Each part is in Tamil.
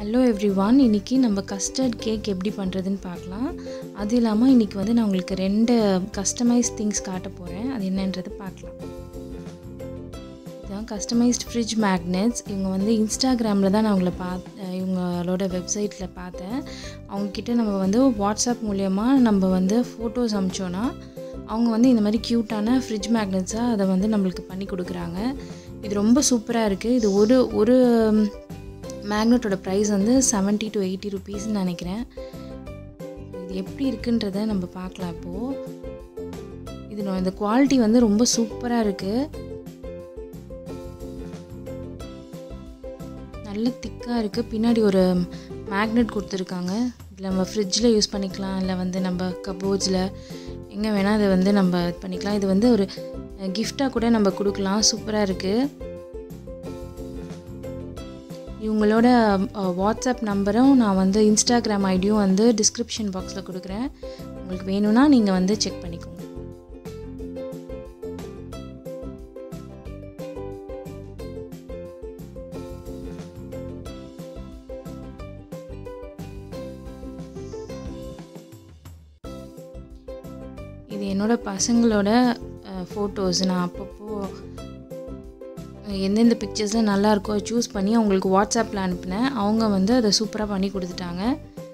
ஹலோ எவ்ரிவான் இன்றைக்கி நம்ம கஸ்டர்ட் கேக் எப்படி பண்ணுறதுன்னு பார்க்கலாம் அது இல்லாமல் இன்றைக்கி வந்து நான் உங்களுக்கு ரெண்டு கஸ்டமைஸ் திங்ஸ் காட்ட போகிறேன் அது என்னன்றது பார்க்கலாம் இதுதான் கஸ்டமைஸ்ட் ஃப்ரிட்ஜ் மேக்னெட்ஸ் இவங்க வந்து இன்ஸ்டாகிராமில் தான் நான் அவங்கள பார்த் இவங்களோட வெப்சைட்டில் பார்த்தேன் அவங்கக்கிட்ட நம்ம வந்து வாட்ஸ்அப் மூலயமா நம்ம வந்து ஃபோட்டோஸ் அமிச்சோன்னா அவங்க வந்து இந்த மாதிரி க்யூட்டான ஃப்ரிட்ஜ் மேக்னெட்ஸாக அதை வந்து நம்மளுக்கு பண்ணி கொடுக்குறாங்க இது ரொம்ப சூப்பராக இருக்குது இது ஒரு ஒரு மேக்னெட்டோட ப்ரைஸ் வந்து செவன்ட்டி டு எயிட்டி ருபீஸ்ன்னு நினைக்கிறேன் இது எப்படி இருக்குன்றத நம்ம பார்க்கலாம் இப்போது இது நான் இந்த குவாலிட்டி வந்து ரொம்ப சூப்பராக இருக்குது நல்ல திக்காக இருக்குது பின்னாடி ஒரு மேக்னெட் கொடுத்துருக்காங்க இதில் நம்ம ஃப்ரிட்ஜில் யூஸ் பண்ணிக்கலாம் இல்லை வந்து நம்ம கபோர்ட்ஸில் எங்கே வேணால் அதை வந்து நம்ம இது பண்ணிக்கலாம் இது வந்து ஒரு கிஃப்டாக கூட நம்ம கொடுக்கலாம் சூப்பராக இருக்குது இவங்களோட வாட்ஸ்அப் நம்பரும் நான் வந்து இன்ஸ்டாகிராம் ஐடியும் வந்து டிஸ்கிரிப்ஷன் பாக்ஸில் கொடுக்குறேன் உங்களுக்கு வேணும்னா நீங்கள் வந்து செக் பண்ணிக்கோங்க இது என்னோட பசங்களோட ஃபோட்டோஸ் நான் அப்பப்போ எந்தெந்த பிக்சர்ஸ்லாம் நல்லாயிருக்கோ சூஸ் பண்ணி அவங்களுக்கு வாட்ஸ்அப்பில் அனுப்பினேன் அவங்க வந்து அதை சூப்பராக பண்ணி கொடுத்துட்டாங்க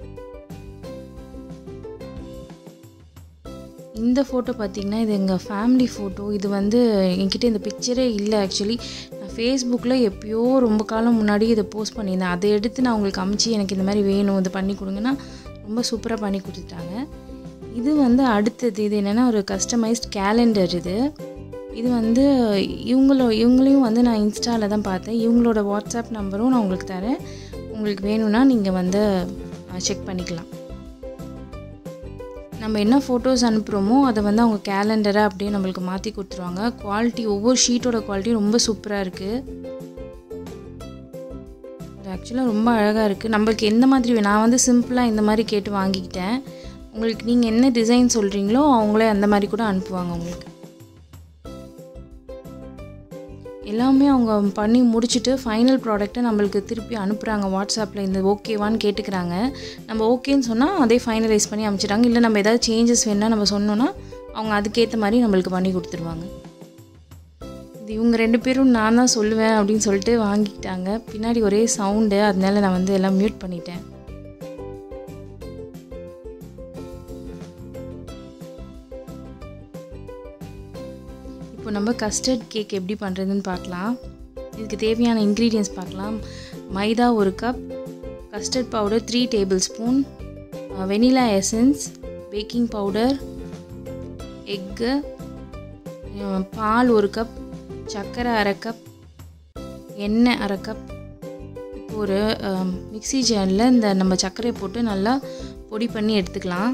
இந்த ஃபோட்டோ பார்த்திங்கன்னா இது எங்கள் ஃபேமிலி ஃபோட்டோ இது வந்து என்கிட்ட இந்த பிக்சரே இல்லை ஆக்சுவலி நான் ஃபேஸ்புக்கில் எப்போயோ ரொம்ப காலம் முன்னாடி இதை போஸ்ட் பண்ணியிருந்தேன் அதை எடுத்து நான் உங்களுக்கு அமுச்சு எனக்கு இந்த மாதிரி வேணும் இதை பண்ணி கொடுங்கன்னா ரொம்ப சூப்பராக பண்ணி கொடுத்துட்டாங்க இது வந்து அடுத்தது இது என்னென்னா ஒரு கஸ்டமைஸ்ட் கேலண்டர் இது இது வந்து இவங்களோ இவங்களையும் வந்து நான் இன்ஸ்டாவில் தான் பார்த்தேன் இவங்களோட வாட்ஸ்அப் நம்பரும் நான் உங்களுக்கு தரேன் உங்களுக்கு வேணும்னா நீங்கள் வந்து செக் பண்ணிக்கலாம் நம்ம என்ன ஃபோட்டோஸ் அனுப்புகிறோமோ அதை வந்து அவங்க கேலண்டரை அப்படியே நம்மளுக்கு மாற்றி கொடுத்துருவாங்க குவாலிட்டி ஒவ்வொரு ஷீட்டோட குவாலிட்டி ரொம்ப சூப்பராக இருக்குது இது ஆக்சுவலாக ரொம்ப அழகாக இருக்குது நம்மளுக்கு எந்த மாதிரி நான் வந்து சிம்பிளாக இந்த மாதிரி கேட்டு வாங்கிக்கிட்டேன் உங்களுக்கு நீங்கள் என்ன டிசைன் சொல்கிறீங்களோ அவங்களே அந்த மாதிரி கூட அனுப்புவாங்க உங்களுக்கு எல்லாமே அவங்க பண்ணி முடிச்சுட்டு ஃபைனல் ப்ராடக்ட்டை நம்மளுக்கு திருப்பி அனுப்புகிறாங்க வாட்ஸ்அப்பில் இந்த ஓகேவான்னு கேட்டுக்கிறாங்க நம்ம ஓகேன்னு சொன்னால் அதே ஃபைனலைஸ் பண்ணி அனுப்பிச்சிட்டாங்க இல்லை நம்ம ஏதாவது சேஞ்சஸ் வேணால் நம்ம சொன்னோன்னா அவங்க அதுக்கேற்ற மாதிரி நம்மளுக்கு பண்ணி கொடுத்துருவாங்க இது இவங்க ரெண்டு பேரும் நான் தான் சொல்லுவேன் அப்படின்னு சொல்லிட்டு வாங்கிக்கிட்டாங்க பின்னாடி ஒரே சவுண்டு அதனால நான் வந்து எல்லாம் மியூட் பண்ணிட்டேன் இப்போ நம்ம கஸ்டர்ட் கேக் எப்படி பண்ணுறதுன்னு பார்க்கலாம் இதுக்கு தேவையான இன்க்ரீடியன்ஸ் பார்க்கலாம் மைதா ஒரு cup custard powder three table spoon vanilla essence baking powder egg பால் ஒரு கப் சர்க்கரை அரை கப் எண்ணெய் அரை கப் இப்போ ஒரு மிக்சி ஜாரில் இந்த நம்ம சர்க்கரையை போட்டு நல்லா பொடி பண்ணி எடுத்துக்கலாம்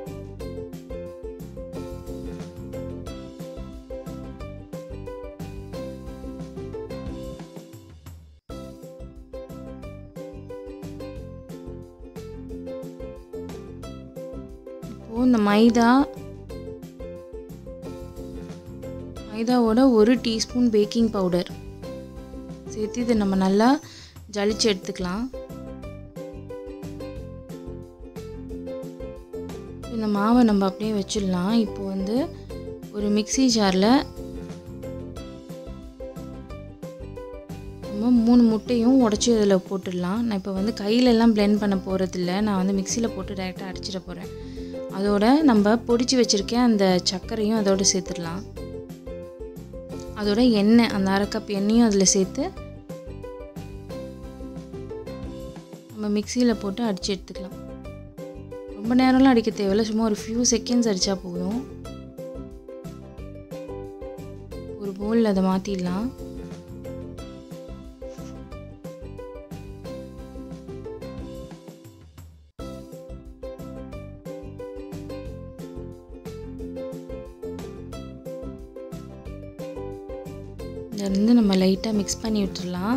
இப்போது இந்த மைதா மைதாவோட ஒரு டீஸ்பூன் பேக்கிங் பவுடர் சேர்த்து இதை நம்ம நல்லா ஜலிச்சு எடுத்துக்கலாம் இந்த மாவை நம்ம அப்படியே வச்சிடலாம் இப்போ வந்து ஒரு மிக்சி ஜாரில் நம்ம மூணு முட்டையும் உடச்சி அதில் போட்டுடலாம் நான் இப்போ வந்து கையிலெல்லாம் பிளெண்ட் பண்ண போகிறதில்ல நான் வந்து மிக்சியில் போட்டு டைரெக்டாக அடிச்சிட போகிறேன் அதோட நம்ம பொடிச்சு வச்சுருக்கேன் அந்த சர்க்கரையும் அதோடு சேர்த்துடலாம் அதோட எண்ணெய் அந்த அரை கப் எண்ணெயும் அதில் சேர்த்து நம்ம மிக்சியில் போட்டு அடித்து எடுத்துக்கலாம் ரொம்ப நேரம்லாம் அடிக்க தேவையில்ல சும்மா ஒரு ஃபியூ செகண்ட்ஸ் அடித்தா போதும் ஒரு பவுலில் அதை மாற்றிடலாம் இதிலேருந்து நம்ம லைட்டாக மிக்ஸ் பண்ணி விட்டுடலாம்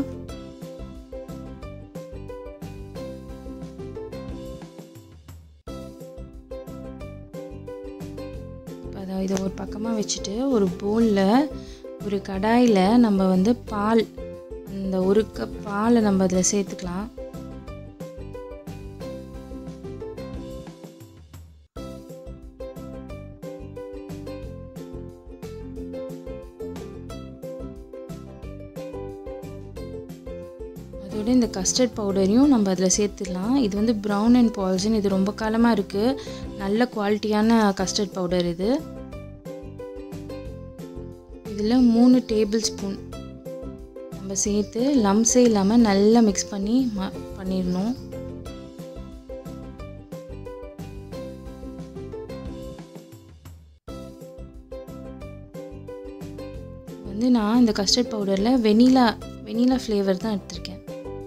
இப்போ அதை இதை ஒரு பக்கமாக வச்சுட்டு ஒரு பவுலில் ஒரு கடாயில் நம்ம வந்து பால் அந்த ஒரு கப் பாலை நம்ம அதில் சேர்த்துக்கலாம் இதோட இந்த கஸ்டர்ட் பவுடரையும் நம்ம அதில் சேர்த்துடலாம் இது வந்து ப்ரௌன் அண்ட் பால்சன் இது ரொம்ப காலமாக இருக்குது நல்ல குவாலிட்டியான கஸ்டர்ட் பவுடர் இது இதில் மூணு டேபிள் ஸ்பூன் நம்ம சேர்த்து லம்ஸே இல்லாமல் நல்லா மிக்ஸ் பண்ணி ம பண்ணிடணும் வந்து நான் இந்த கஸ்டர்ட் பவுடரில் வெனிலா வெனிலா ஃப்ளேவர் தான் எடுத்திருக்கேன்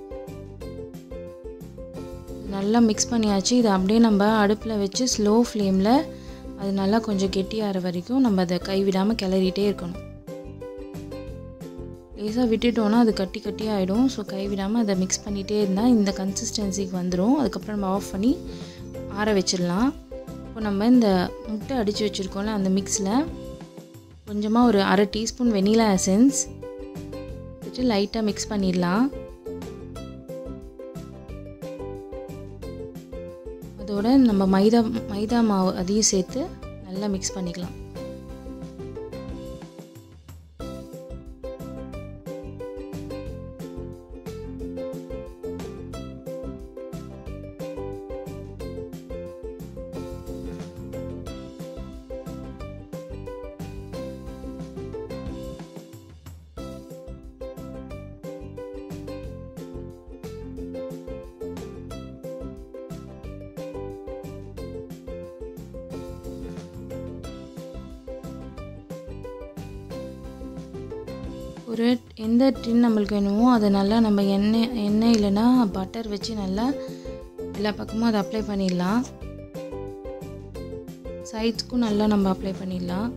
நல்லா மிக்ஸ் பண்ணியாச்சு இதை அப்படியே நம்ம அடுப்பில் வச்சு ஸ்லோ ஃப்ளேமில் அது நல்லா கொஞ்சம் கெட்டியாகிற வரைக்கும் நம்ம அதை கைவிடாமல் கிளறிட்டே இருக்கணும் லேசாக விட்டுட்டோன்னா அது கட்டி கட்டி ஆகிடும் ஸோ கைவிடாமல் அதை மிக்ஸ் பண்ணிகிட்டே இருந்தால் இந்த கன்சிஸ்டன்சிக்கு வந்துடும் அதுக்கப்புறம் நம்ம ஆஃப் பண்ணி ஆற வச்சிடலாம் இப்போ நம்ம இந்த முட்டை அடித்து வச்சுருக்கோம்ல அந்த மிக்ஸில் கொஞ்சமாக ஒரு அரை டீஸ்பூன் வெனிலா எசன்ஸ் வச்சு லைட்டாக மிக்ஸ் பண்ணிடலாம் அதோட நம்ம மைதா மைதா மாவு அதையும் சேர்த்து நல்லா மிக்ஸ் பண்ணிக்கலாம் ஒரு எந்த டின் நம்மளுக்கு வேணுமோ அதை நல்லா நம்ம எண்ணெய் எண்ணெய் இல்லைன்னா பட்டர் வச்சு நல்லா எல்லா பக்கமும் அதை அப்ளை பண்ணிடலாம் சைட்ஸ்க்கும் நல்லா நம்ம அப்ளை பண்ணிடலாம்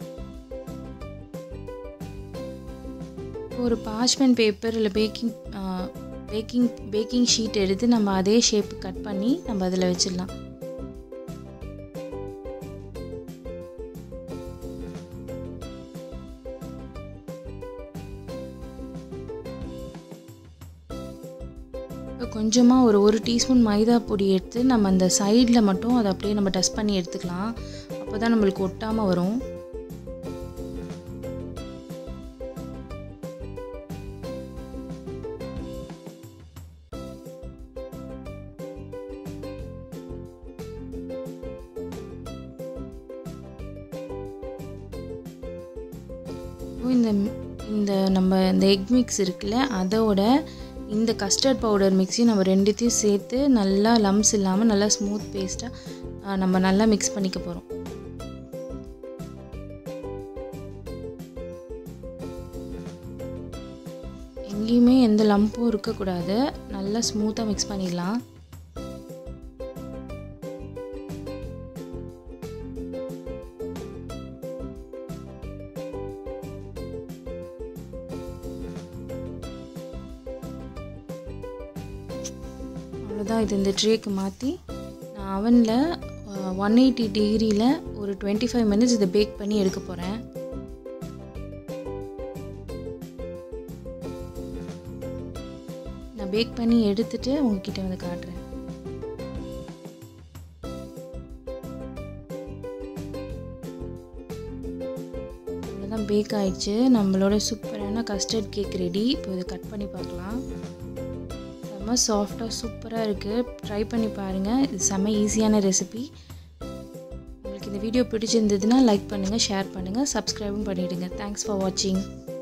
ஒரு பாஷ்மெண்ட் பேப்பர் இல்லை பேக்கிங் பேக்கிங் பேக்கிங் ஷீட் எடுத்து நம்ம அதே ஷேப் கட் பண்ணி நம்ம அதில் வச்சிடலாம் கொஞ்சமாக ஒரு ஒரு டீஸ்பூன் மைதா பொடி எடுத்து நம்ம அந்த சைடில் மட்டும் அதை அப்படியே நம்ம டஸ்ட் பண்ணி எடுத்துக்கலாம் அப்போ தான் நம்மளுக்கு ஒட்டாமல் வரும் இந்த இந்த நம்ம இந்த எக் மிக்ஸ் இருக்குல்ல அதோட இந்த கஸ்டர்ட் பவுடர் மிக்ஸையும் நம்ம ரெண்டுத்தையும் சேர்த்து நல்லா லம்ஸ் இல்லாமல் நல்லா ஸ்மூத் பேஸ்ட்டாக நம்ம நல்லா மிக்ஸ் பண்ணிக்க போகிறோம் எங்கேயுமே எந்த லம்பும் இருக்கக்கூடாது நல்லா ஸ்மூத்தாக மிக்ஸ் பண்ணிடலாம் அவ்வளோதான் இது இந்த ட்ரேக்கு மாற்றி நான் அவனில் ஒன் எயிட்டி டிகிரியில் ஒரு டுவெண்ட்டி ஃபைவ் மினிட்ஸ் இதை பேக் பண்ணி எடுக்க போகிறேன் நான் பேக் பண்ணி எடுத்துட்டு உங்ககிட்ட வந்து காட்டுறேன் அவ்வளோதான் பேக் ஆயிடுச்சு நம்மளோட சூப்பரான கஸ்டர்ட் கேக் ரெடி இப்போ இதை கட் பண்ணி பார்க்கலாம் செம்ம சாஃப்டாக சூப்பராக இருக்குது ட்ரை பண்ணி பாருங்கள் இது செம்ம ஈஸியான ரெசிபி உங்களுக்கு இந்த வீடியோ பிடிச்சிருந்ததுன்னா லைக் பண்ணுங்கள் ஷேர் பண்ணுங்கள் சப்ஸ்கிரைபும் பண்ணிவிடுங்க தேங்க்ஸ் ஃபார் வாட்சிங்